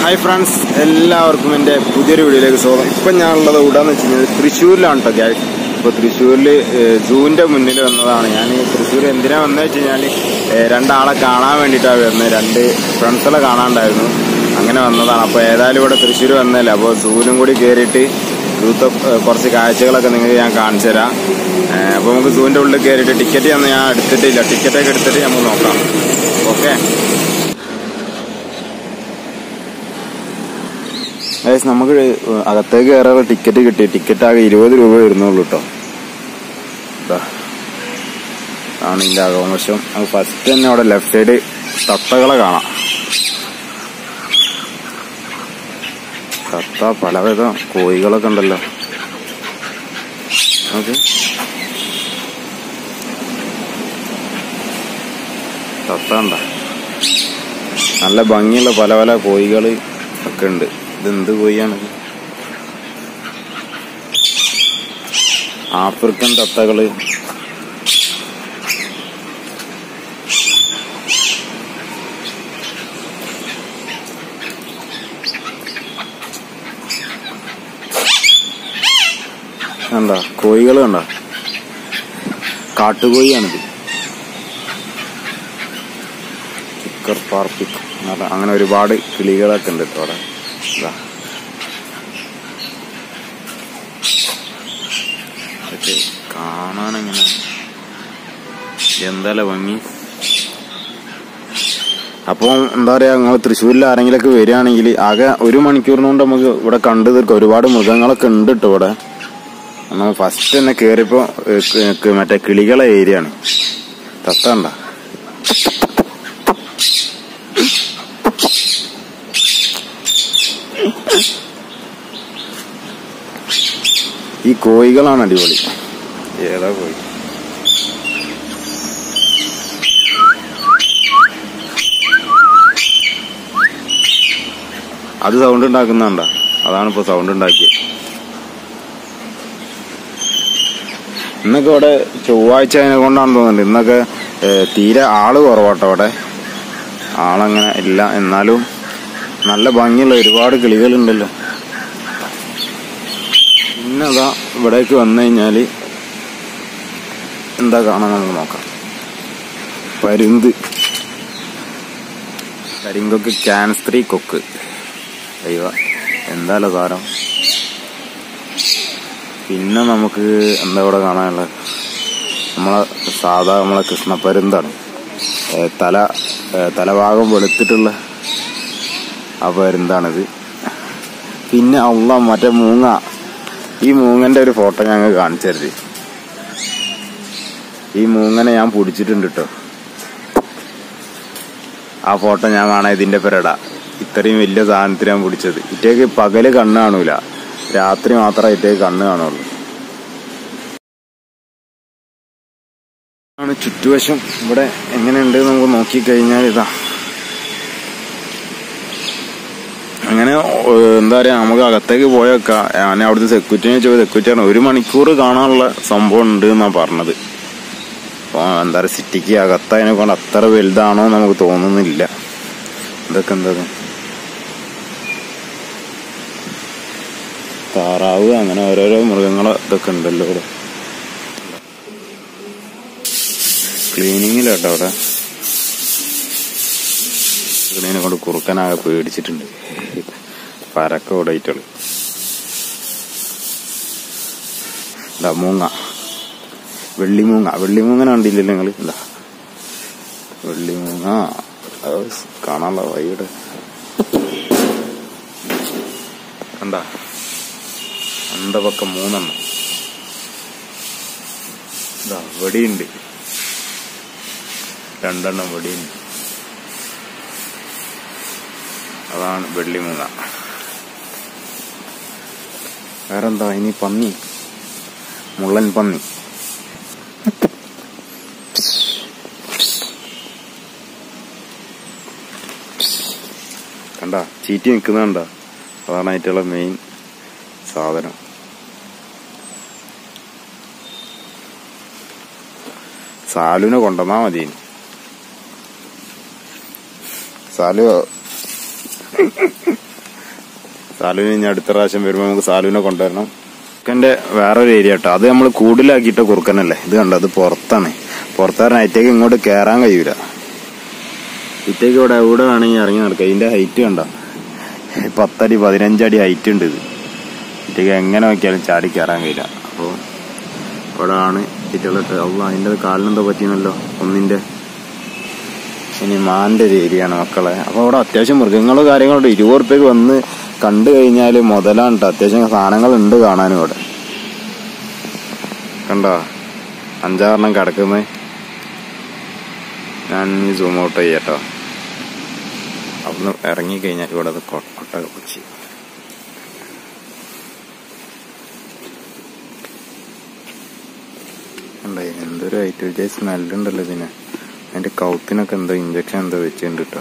Hi friends എല്ലാവർക്കും എൻ്റെ പുതിയൊരു വീഡിയോയിലേക്ക് സ്വാഗതം ഇപ്പം ഞാനുള്ളത് എവിടെയാന്ന് വെച്ച് കഴിഞ്ഞാൽ തൃശ്ശൂരിലാണ് കേട്ടോ ഗ്യാസ് ഇപ്പോൾ തൃശ്ശൂരിൽ സൂവിൻ്റെ മുന്നിൽ വന്നതാണ് ഞാൻ തൃശ്ശൂർ എന്തിനാ വന്നത് വെച്ച് കഴിഞ്ഞാൽ രണ്ടാളെ കാണാൻ വേണ്ടിയിട്ടാണ് വരുന്നത് രണ്ട് ഫ്രണ്ട്സുകളെ കാണാണ്ടായിരുന്നു അങ്ങനെ വന്നതാണ് അപ്പോൾ ഏതായാലും ഇവിടെ തൃശ്ശൂർ വന്നതല്ലേ അപ്പോൾ സൂവിലും കൂടി കയറിയിട്ട് സൂത്തെ കുറച്ച് കാഴ്ചകളൊക്കെ നിങ്ങൾക്ക് ഞാൻ കാണിച്ചു തരാം അപ്പോൾ നമുക്ക് സൂവിൻ്റെ ഉള്ളിൽ കയറിയിട്ട് ടിക്കറ്റ് ഒന്നും ഞാൻ എടുത്തിട്ടില്ല ടിക്കറ്റൊക്കെ എടുത്തിട്ട് നമുക്ക് നോക്കാം ഓക്കെ ഗൈസ് നമുക്ക് അകത്തേക്ക് കയറാനുള്ള ടിക്കറ്റ് കിട്ടി ടിക്കറ്റ് ആകെ ഇരുപത് രൂപ വരുന്നുള്ളൂ കേട്ടോ ഇതാ ആണ് ഇതിന്റെ അകവശം നമുക്ക് ഫസ്റ്റ് തന്നെ അവിടെ ലെഫ്റ്റ് സൈഡ് തത്തകളെ കാണാം തത്ത പലവിധ കോഴികളൊക്കെ ഉണ്ടല്ലോ ഓക്കെ തത്ത ഉണ്ടോ നല്ല ഭംഗിയുള്ള പല പല കോഴികൾ ഒക്കെ ഉണ്ട് ഇതെന്ത് കോഴിയാണ് ആഫ്രിക്കൻ തത്തകള് കണ്ട കോഴികൾ കണ്ട കാട്ടുകോഴിയാണിത് ചിക്കർ പാർപ്പിക് അങ്ങനെ ഒരുപാട് കിളികളൊക്കെ ഉണ്ട് കേട്ടോ അവിടെ ഇതാ ഇതൊക്കെ കാണാനെങ്ങനെ എന്തായാലും ഭംഗി അപ്പോൾ എന്താ പറയാ നിങ്ങൾ തൃശ്ശൂരിൽ ആരെങ്കിലൊക്കെ വരികയാണെങ്കിൽ ആകെ ഒരു മണിക്കൂറിനുകൊണ്ട് നമുക്ക് ഇവിടെ കണ്ടു തീർക്കാം ഒരുപാട് മൃഗങ്ങളൊക്കെ ഉണ്ട് കേട്ടോ ഇവിടെ നമ്മൾ ഫസ്റ്റ് തന്നെ കയറിയപ്പോ മറ്റേ കിളികളെ ഏരിയ ആണ് തത്തണ്ട ഈ കോഴികളാണ് അടിപൊളി ഏതാ കോഴി അത് സൗണ്ട് ഉണ്ടാക്കുന്നുണ്ട അതാണ് ഇപ്പൊ സൗണ്ട് ഉണ്ടാക്കിയത് ഇന്നൊക്കെ ഇവിടെ ചൊവ്വാഴ്ച അതിനെ കൊണ്ടാണ് തോന്നുന്നുണ്ട് ഇന്നൊക്കെ തീരെ ആള് കുറവാട്ടോ അവിടെ ആളങ്ങനെ ഇല്ല എന്നാലും നല്ല ഭംഗിയുള്ള ഒരുപാട് കിളികളുണ്ടല്ലോ പിന്നെ അതാ ഇവിടേക്ക് വന്നു കഴിഞ്ഞാല് എന്താ കാണാൻ നമുക്ക് നോക്കാം പരുന്ത് കരിങ്കൊക്ക് ക്യാൻസ്ത്രീ കൊക്ക് അയ്യോ എന്തായാലും സാരം പിന്നെ നമുക്ക് എന്താ ഇവിടെ കാണാനുള്ളത് നമ്മളെ സാധാ നമ്മളെ കൃഷ്ണപ്പരുന്താണ് തല തലഭാഗം വെളുത്തിട്ടുള്ള ആ പരുന്താണിത് പിന്നെ ഉള്ള മറ്റേ മൂങ്ങ ഈ മൂങ്ങന്റെ ഒരു ഫോട്ടോ ഞങ്ങൾ കാണിച്ചു തരുത് ഈ മൂങ്ങനെ ഞാൻ പിടിച്ചിട്ടുണ്ട് കേട്ടോ ആ ഫോട്ടോ ഞാൻ കാണാം ഇതിന്റെ പെരട ഇത്രയും വലിയ സാധനത്തിന് ഞാൻ പിടിച്ചത് ഇറ്റേക്ക് പകല് കണ്ണ് കാണൂല രാത്രി മാത്രമേ ഇറ്റേക്ക് കണ്ണ് കാണുള്ളൂ ആണ് ചുറ്റുവശം ഇവിടെ എങ്ങനെയുണ്ട് നമുക്ക് നോക്കിക്കഴിഞ്ഞാൽ ഇതാ അങ്ങനെ എന്താ പറയാ നമുക്ക് അകത്തേക്ക് പോയേക്കാം ഞാൻ അവിടുത്തെ സെക്യൂരിറ്റിനെ ചോദിച്ചത് സെക്യൂരിറ്റി ആണ് ഒരു മണിക്കൂർ കാണാനുള്ള സംഭവം ഉണ്ട് എന്നാ പറഞ്ഞത് അപ്പൊ എന്താ പറയാ സിറ്റിക്ക് അകത്തതിനെ കൊണ്ട് അത്ര വലുതാണോ നമുക്ക് തോന്നുന്നില്ല ഇതൊക്കെ എന്താ താറാവ് അങ്ങനെ ഓരോരോ മൃഗങ്ങളെ ഇതൊക്കെ ഉണ്ടല്ലോ ഇവിടെ ക്ലീനിങ്ങിലാട്ടോ അവിടെ ഇതിനെ കൊണ്ട് കുറുക്കനാകെ പേടിച്ചിട്ടുണ്ട് പരക്ക ഓടായിട്ടുള്ളു ഇതാ മൂങ്ങ വെള്ളിമൂങ്ങ വെള്ളിമൂങ്ങന കണ്ടില്ലല്ലോ നിങ്ങള് ഇതാ വെള്ളിമൂങ്ങ കാണാനുള്ള വൈകിട്ട് കണ്ട അന്ത പക്കം മൂന്നെണ്ണം ഇതാ വെടിയുണ്ട് രണ്ടെണ്ണം വെടിയുണ്ട് അതാണ് വെള്ളിമൂങ്ങ വേറെന്താ ഇനി പന്നി മുള്ളൻ പന്നി കണ്ട ചീറ്റി നിൽക്കുന്ന കണ്ട അതാണ് ആയിട്ടുള്ള മെയിൻ സാധനം സാലുവിനെ കൊണ്ടുവന്നാ മതി സാലു സാലുവിന് ഇനി അടുത്ത പ്രാവശ്യം വരുമ്പോൾ നമുക്ക് സാലുവിനെ കൊണ്ടുവരണം കുറുക്കന്റെ വേറൊരു ഏരിയ കേട്ടോ അത് നമ്മൾ കൂടുതലാക്കിയിട്ട കുറുക്കനല്ലേ ഇത് കണ്ടോ അത് പുറത്താണ് പുറത്താറ് നൈറ്റേക്ക് ഇങ്ങോട്ട് കയറാൻ കഴിയൂല ഇറ്റേക്ക് ഇവിടെ എവിടെ വേണമെങ്കിൽ ഇറങ്ങി നടക്കാം ഇതിന്റെ ഹൈറ്റ് കണ്ടോ പത്തടി പതിനഞ്ചടി ഹൈറ്റ് ഉണ്ട് ഇത് ഇറ്റേക്ക് എങ്ങനെ നോക്കിയാലും ചാടി കയറാൻ കഴിയില്ല അപ്പോൾ ഇവിടെ ആണ് ഇറ്റുള്ളിട്ട് അല്ല അതിൻ്റെ കാലിനെന്തോ പറ്റിയെന്നല്ലോ ഒന്നിന്റെ ഇനി മാന്റെ ഒരു ഏരിയ ആണ് മക്കളെ അപ്പൊ അവിടെ അത്യാവശ്യം മൃഗങ്ങളോ കാര്യങ്ങളോ ഇരുപത് റുപ്യക്ക് വന്ന് കണ്ടു കഴിഞ്ഞാൽ മുതലാണ് ട്ടോ അത്യാവശ്യം സാധനങ്ങൾ ഉണ്ട് കാണാനും ഇവിടെ കണ്ടോ അഞ്ചാറെണ്ണം കിടക്കുന്നത് ഞാൻ ഈ സൂം ഔട്ട് ചെയ്യട്ടോ അവിടുന്ന് ഇറങ്ങിക്കഴിഞ്ഞാൽ ഇവിടെ അത് കൊ- കൊട്ടക പിടിച്ച് കണ്ടോ എന്തൊരു ഐറ്റം വിജയ് സ്മെല്ലുണ്ടല്ലോ ഇതിന് അതിന്റെ കൗത്തിനൊക്കെ എന്തോ ഇഞ്ചക്ഷൻ എന്തോ വെച്ചിട്ടുണ്ട് കേട്ടോ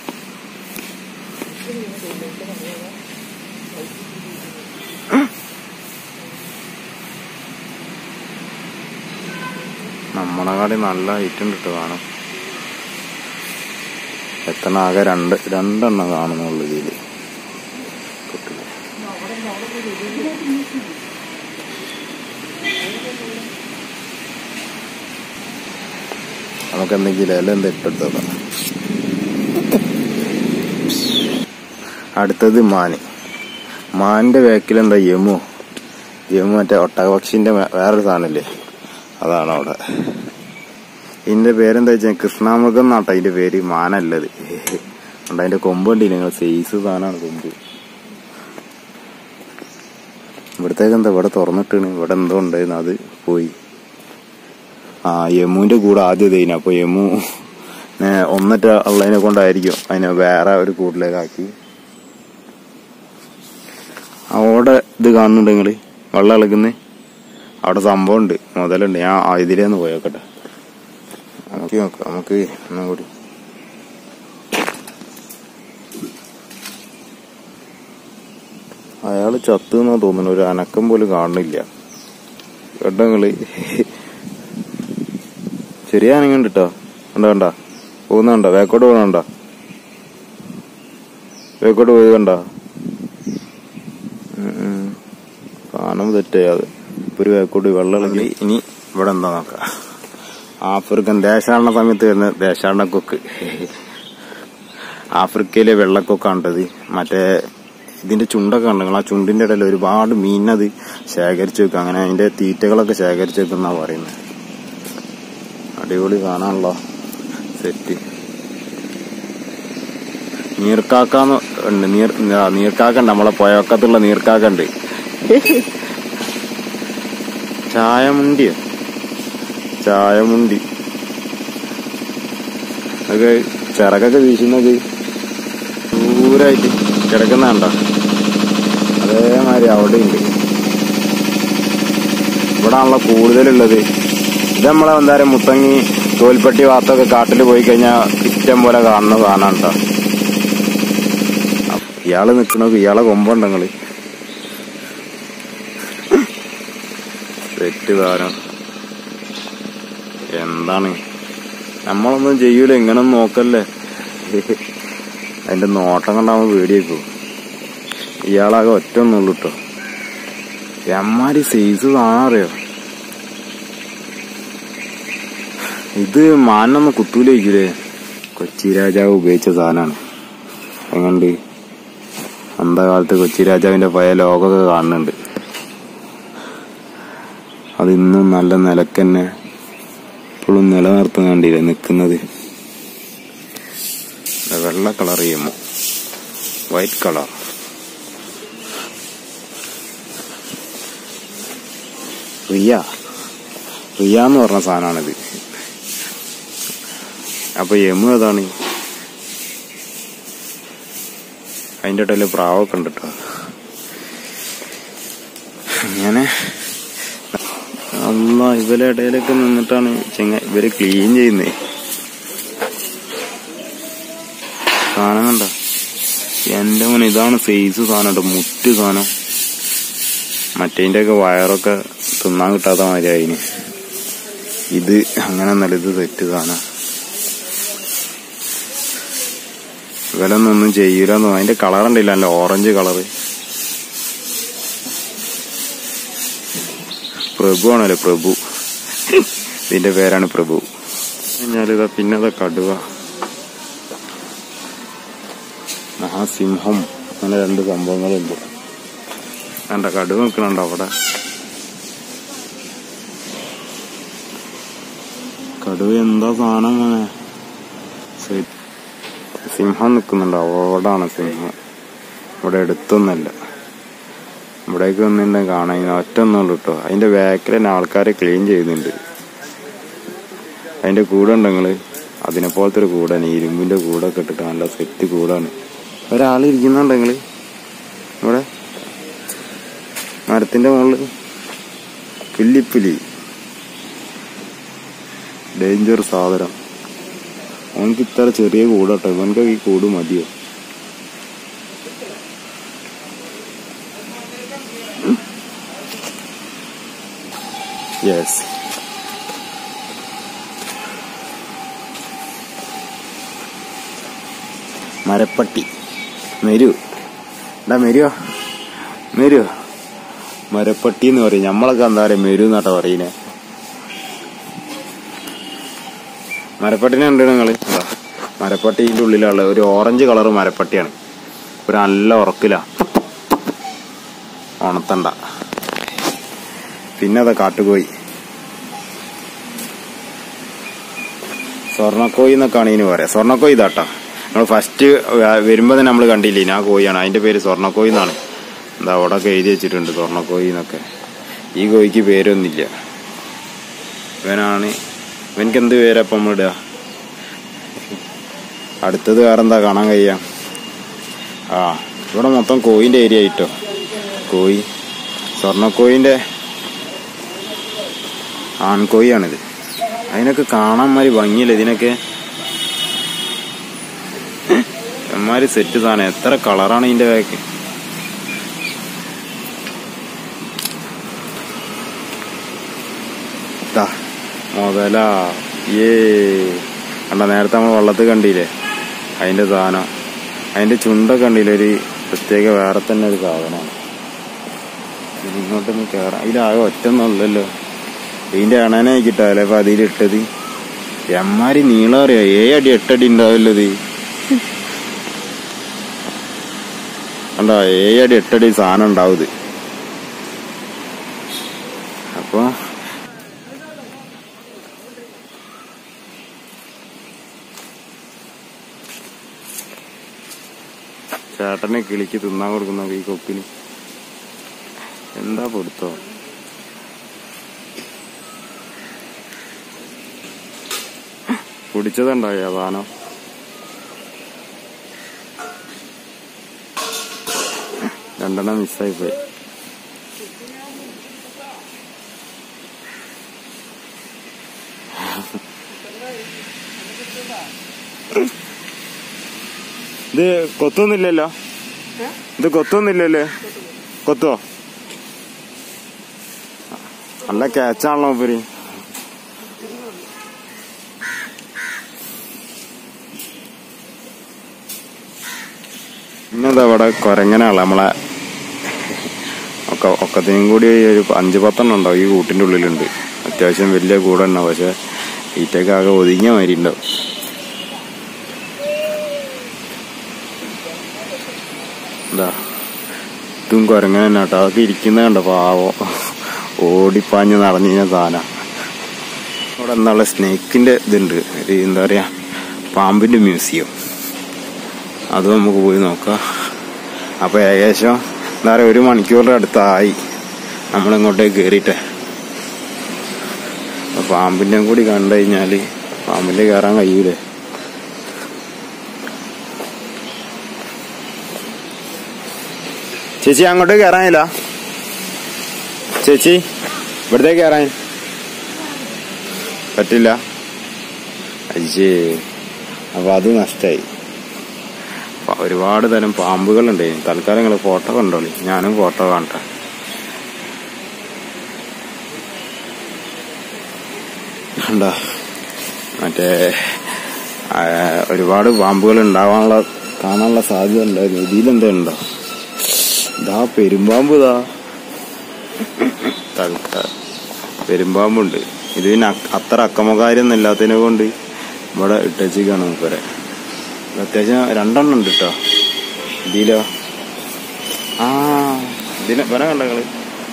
നമ്മളെ കാടി നല്ല ഹൈറ്റ് ഉണ്ട് കേട്ടോ കാണാം എത്ര ആകെ രണ്ട് രണ്ടെണ്ണം കാണുന്നുള്ളു ഇതില് കുട്ടികള്. നമുക്ക് എന്തെങ്കിലും ഇല എന്താ ഇട്ടെടുത്തോക്കാം അടുത്തത് മാന് മാനിന്റെ ബാക്കിൽ എന്താ യമു യമു മറ്റേ ഒട്ടകപക്ഷിന്റെ വേ- വേറൊരു സാധനല്ലേ അതാണ് അവിടെ ഇതിന്റെ പേരെന്താ വെച്ചാൽ കൃഷ്ണാമൃഗം എന്നാട്ടോ അതിന്റെ പേര് മാനല്ലത് ഉണ്ട് അതിന്റെ കൊമ്പ് ഉണ്ട് നിങ്ങൾ സൈസ് സാധനമാണ് കൊമ്പ് ഇവിടത്തേക്ക് എന്താ ഇവിടെ തുറന്നിട്ടാണ് ഇവിടെ എന്തോ ഉണ്ടായിരുന്നു അത് പോയി ആ യമുവിന്റെ കൂടെ ആദ്യം ഇതേനു അപ്പൊ യമു ഏ, ഒന്നിട്ട് ഉള്ളതിനെ കൊണ്ടായിരിക്കും അതിനെ വേറെ ഒരു കൂട്ടിലേക്ക് ആക്കി അവിടെ ഇത് കാണുന്നുണ്ട് നിങ്ങള് വെള്ളം ഇളക്കുന്നേ അവിടെ സംഭവം ഉണ്ട് മുതലുണ്ട് ഞാൻ ആ ഇതിലേന്ന് പോയോക്കട്ടെ നമുക്ക് നോക്കാം നമുക്ക് ഒന്നും കൂടി അയാള് ചത്തു എന്നാ തോന്നുന്നു ഒരു അനക്കം പോലും കാണുന്നില്ല കേട്ടോ നിങ്ങള് ചെറിയ അനങ്ങുണ്ട് കേട്ടോ കണ്ട കണ്ട പോകുന്നുണ്ടോ വേക്കോട്ട് പോകണുണ്ടോ വേക്കോട്ട് പോയത് കണ്ട കാണുമ്പോ തെറ്റായത് ഇപ്പൊ ഒരു വേക്കോട്ട് വെള്ളം ഇളകി ഇനി ഇവിടെ എന്താ നോക്കാം ആഫ്രിക്കൻ ദേശാടന സമയത്ത് വരുന്ന ദേശാടന കൊക്ക് ആഫ്രിക്കയിലെ വെള്ളക്കൊക്കാണ്ടത് മറ്റേ ഇതിന്റെ ചുണ്ടൊക്കെ ഉണ്ട് നിങ്ങൾ ആ ചുണ്ടിന്റെ ഇടയിൽ ഒരുപാട് മീനത് ശേഖരിച്ചു വെക്കും അങ്ങനെ അതിന്റെ തീറ്റകളൊക്കെ ശേഖരിച്ചു വെക്കുന്ന പറയുന്നത് അടിപൊളി കാണാനുള്ള സെറ്റ് നീർക്കാക്കാന്ന് ഉണ്ട് നീർ ആ, നീർക്കാക്ക ഉണ്ട് നമ്മളെ പുഴവക്കത്തുള്ള നീർക്കാക്ക ഉണ്ട് ചായമുണ്ടിയോ ചായമുണ്ടി അതൊക്കെ ചിറകൊക്കെ വീശുന്നത് ദൂരായിട്ട് കിടക്കുന്ന കണ്ടോ അതേമാതിരി അവിടെ ഉണ്ട് ഇവിടെ ആണല്ലോ കൂടുതലുള്ളത് ഇത് നമ്മളെ എന്തായാലും മുത്തങ്ങി തോൽപ്പെട്ടി ഭാഗത്തൊക്കെ കാട്ടിൽ പോയി കഴിഞ്ഞാൽ ഇഷ്ടം പോലെ കാണുന്ന സാധനം കേട്ടോ ഇയാള് നിക്കണത് ഇയാളെ കൊമ്പുണ്ട് നിങ്ങള് സെറ്റ് സാധനം എന്താണ് നമ്മളൊന്നും ചെയ്യൂല ഇങ്ങനെ നോക്കല്ലേ അതിന്റെ നോട്ടം കണ്ടാവുമ്പോ പേടിയേക്കോ ഇയാളാകെ ഒറ്റ ഒന്നുള്ളൂ കേട്ടോ എമ്മാരി സൈസ് കാണാറിയോ ഇത് മാനൊന്ന് കുത്തൂലേക്കൂലേ കൊച്ചി രാജാവ് ഉപയോഗിച്ച സാധനമാണ് എങ്ങണ്ട് അന്തകാലത്ത് കൊച്ചി രാജാവിന്റെ പഴയ ലോകമൊക്കെ കാണുന്നുണ്ട് അത് ഇന്നും നല്ല നിലക്കന്നെ ഇപ്പോഴും നിലനിർത്താൻ കണ്ടില്ലേ നിൽക്കുന്നത് വെള്ള കളർ ചെയ്യുമോ വൈറ്റ് കളർ റിയ റിയ എന്ന് പറഞ്ഞ സാധനമാണിത് അപ്പൊ യമു ഏതാണ് അതിന്റെ ഇടയില് പ്രാവൊക്കെ ഉണ്ട് കേട്ടോ അങ്ങനെ അല്ല ഇവരെ ഇടയിലൊക്കെ നിന്നിട്ടാണ് ചെങ്ങ ഇവര് ക്ലീൻ ചെയ്യുന്നേ സാധനം കണ്ട എന്റെ മോനെ ഇതാണ് സൈസ് സാധനം കേട്ടോ മുറ്റ് സാധനം മറ്റേന്റെ ഒക്കെ വയറൊക്കെ തിന്നാൻ കിട്ടാത്ത മാതിരി അതിന് ഇത് അങ്ങനെ നല്ല ഇത് തെറ്റ് സാധനം ഇവലൊന്നും ഒന്നും ചെയ്യൂലെന്ന് അതിന്റെ കളർ ഉണ്ടല്ലോ നല്ല ഓറഞ്ച് കളറ് പ്രഭു ആണല്ലോ പ്രഭു ഇതിന്റെ പേരാണ് പ്രഭു കഴിഞ്ഞാലിതാ പിന്നെ അതാ കടുവ മഹാസിംഹം അങ്ങനെ രണ്ട് സംഭവങ്ങളുണ്ട് കണ്ട കടുവ നിൽക്കണുണ്ടോ അവിടെ കടുവ എന്താ സാധനം മോനെ സി- സിംഹം നിൽക്കുന്നുണ്ട് അവിടാണ് സിംഹം ഇവിടെ അടുത്തൊന്നല്ല ഇവിടേക്ക് വന്നിട്ടുണ്ടെങ്കിൽ കാണാൻ ഒറ്റ ഒന്നുള്ളൂ കേട്ടോ അതിന്റെ ബാക്കിൽ തന്നെ ആൾക്കാരെ ക്ലീൻ ചെയ്യുന്നുണ്ട് അതിന്റെ കൂടെ ഉണ്ടെങ്കിൽ അതിനെ പോലത്തെ ഒരു കൂടാണ് ഈ ഇരുമ്പിന്റെ കൂടൊക്കെ ഇട്ടിട്ട് നല്ല സെറ്റ് കൂടാണ് ഒരാൾ ഇരിക്കുന്നുണ്ടെങ്കിൽ ഇവിടെ മരത്തിന്റെ മുകളിൽ പുല്ലിപ്പുലി ഡേഞ്ചർ സാധനം അവനക്ക് ഇത്ര ചെറിയ കൂടട്ടോ ഇവനക്ക് ഈ കൂട് മതിയോ യെസ് മരപ്പട്ടി മെരു എടാ മെരുവോ മെരുവോ മരപ്പട്ടി എന്ന് പറയും നമ്മളൊക്കെ എന്താ പറയാ മെരു എന്നാട്ടാ പറയുന്നേ മരപ്പട്ടിനെ ഉണ്ട് നിങ്ങള് ഇതാ, മരപ്പട്ടിന്റെ ഉള്ളിലുള്ള ഒരു ഓറഞ്ച് കളർ മരപ്പട്ടിയാണ് ഒരു നല്ല ഉറക്കില ഉണത്തണ്ട പിന്നെ അതാ കാട്ടുകോയി സ്വർണ്ണക്കോയി എന്നൊക്കെയാണ് ഇതിന് പറയാം സ്വർണ്ണക്കോയി ഇതാട്ടാ നമ്മൾ ഫസ്റ്റ് വരുമ്പോ തന്നെ നമ്മൾ കണ്ടില്ലേ ആ കോഴിയാണ് അതിന്റെ പേര് സ്വർണ്ണക്കോയി എന്നാണ് എന്താ അവിടെ ഒക്കെ എഴുതി വെച്ചിട്ടുണ്ട് സ്വർണ്ണക്കോയി എന്നൊക്കെ ഈ കോഴിക്ക് പേരൊന്നുമില്ല ഇവനാണ് ഇവനക്ക് എന്ത് പേരപ്പം നമ്മൾ ഇടുക അടുത്തത് വേറെ എന്താ കാണാൻ കഴിയാ ആ ഇവിടെ മൊത്തം കോയിന്റെ ഏരിയ ആയിട്ടോ കോയി സ്വർണ്ണക്കോയിന്റെ ആൺകോയിയാണിത് അതിനൊക്കെ കാണാൻ മാതിരി ഭംഗിയില്ല ഇതിനൊക്കെ എമ്മാരി സെറ്റ് സാധനം എത്ര കളറാണ് ഇതിന്റെ ബാക്ക് ദാ, മുതലാ ഏ കണ്ട നേരത്തെ നമ്മൾ വെള്ളത്തിൽ കണ്ടില്ലേ അതിന്റെ സാധനം അതിന്റെ ചുണ്ടൊക്കെ കണ്ടില്ലേ ഒരു പ്രത്യേക വേറെ തന്നെ ഒരു സാധനമാണ് ഇനി ഇങ്ങോട്ടൊന്ന് കേറാം ഇതിലാകെ ഒറ്റൊന്നുമല്ലല്ലോ ഇതിന്റെ അണനെ കിട്ടാല്ലേ അപ്പൊ അതിലിട്ടത് എമ്മാരി നീളം അറിയാം ഏഴ് അടി എട്ടടി ഉണ്ടാവില്ലോ ഇത് കണ്ടോ ഏഴ് അടി എട്ടടി സാധനം ഉണ്ടാവും ഇത് അപ്പൊ ചേട്ടനെ കിളിക്ക് തിന്നാൻ കൊടുക്കുന്ന ഈ കൊക്കിന് എന്താ പൊടുത്തോ കുടിച്ചതുണ്ടായോ സാധനം രണ്ടെണ്ണം മിസ്സായി പോയി ഇത് കൊത്തൊന്നുമില്ലല്ലോ ഇത് കൊത്തൊന്നുമില്ലല്ലേ കൊത്തോ നല്ല ക്യാച്ചാണല്ലോ ഉപരി പിന്നെന്താ ഇവിടെ കൊരങ്ങനാളെ നമ്മളെ ഒക്കെ ഒക്കത്തിനും കൂടി ഒരു അഞ്ച് പത്തെണ്ണം ഉണ്ടാവും ഈ കൂട്ടിന്റെ ഉള്ളിലുണ്ട് അത്യാവശ്യം വലിയ കൂടെ ഉണ്ടാവും പക്ഷെ ഈറ്റൊക്കെ ആകെ ഒതുങ്ങിയ മാതിരി ഉണ്ടാവും എന്താ ഇതും കുരങ്ങനെ തന്നെ കേട്ടോ അതൊക്കെ ഇരിക്കുന്ന കണ്ട പാവോ ഓടിപ്പാഞ്ഞ് നടന്നു കഴിഞ്ഞ സാധനം അവിടെ എന്നുള്ള സ്നേക്കിന്റെ ഇതുണ്ട് ഒരു എന്താ പറയാ പാമ്പിന്റെ മ്യൂസിയം അത് നമുക്ക് പോയി നോക്കാം അപ്പൊ ഏകദേശം എന്താ പറയാ ഒരു മണിക്കൂറിന്റെ അടുത്തായി നമ്മളിങ്ങോട്ടേക്ക് കേറിട്ടെ അപ്പൊ പാമ്പിന്റെ കൂടി കണ്ടു കഴിഞ്ഞാല് പാമ്പിന്റെ കയറാൻ കഴിയൂലേ ചേച്ചി അങ്ങോട്ട് കയറാനില്ല ചേച്ചി ഇവിടത്തേക്ക് കയറാൻ പറ്റില്ല അയ്യേ അപ്പൊ അത് നഷ്ടായി പ- ഒരുപാട് തരം പാമ്പുകളുണ്ട് തൽക്കാലം നിങ്ങൾ ഫോട്ടോ കണ്ടോളി ഞാനും ഫോട്ടോ കാണട്ടെ കണ്ടോ മറ്റേ ആ, ഒരുപാട് പാമ്പുകൾ ഉണ്ടാവാനുള്ള കാണാനുള്ള സാധ്യത ഉണ്ടായിരുന്നു ഇതിലെന്താ ഉണ്ടോ ഇതാ പെരുമ്പാമ്പ് ഇതാ തൽക്കാലം പെരുമ്പാമ്പുണ്ട് ഇത് പിന്നെ അ- അത്ര അക്കമകാര്യൊന്നും ഇല്ലാത്തതിനെ കൊണ്ട് ഇവിടെ ഇട്ടച്ചിക്കാണ് മൂപ്പരെ അത്യാവശ്യം രണ്ടെണ്ണം ഉണ്ട് കേട്ടോ ഇതിലോ ആ ഇതിനെ വരാൻ കണ്ട കള്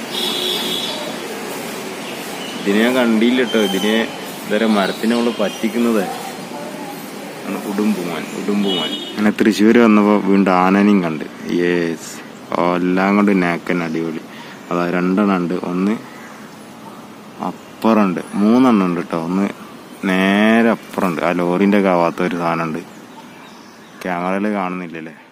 ഇതിനെ ഞാൻ കണ്ടില്ല കേട്ടോ ഇതിനെ ഇതുവരെ മരത്തിനെ അവള് പറ്റിക്കുന്നത് ഉടുമ്പുമാൻ ഉടുമ്പുമാൻ അങ്ങനെ തൃശ്ശൂർ വന്നപ്പോൾ വീണ്ടും ആനനെയും കണ്ട് യേസ് എല്ലാം കൊണ്ട് നേക്കൻ അടിപൊളി അതാ രണ്ടെണ്ണം ഉണ്ട് ഒന്ന് അപ്പുറമുണ്ട് മൂന്നെണ്ണം ഉണ്ട് കേട്ടോ ഒന്ന് നേരെ അപ്പുറമുണ്ട് ആ ലോറിന്റെ ഒക്കെ ആവാത്ത ഒരു സാധനം ഉണ്ട് ക്യാമറയിൽ കാണുന്നില്ലല്ലേ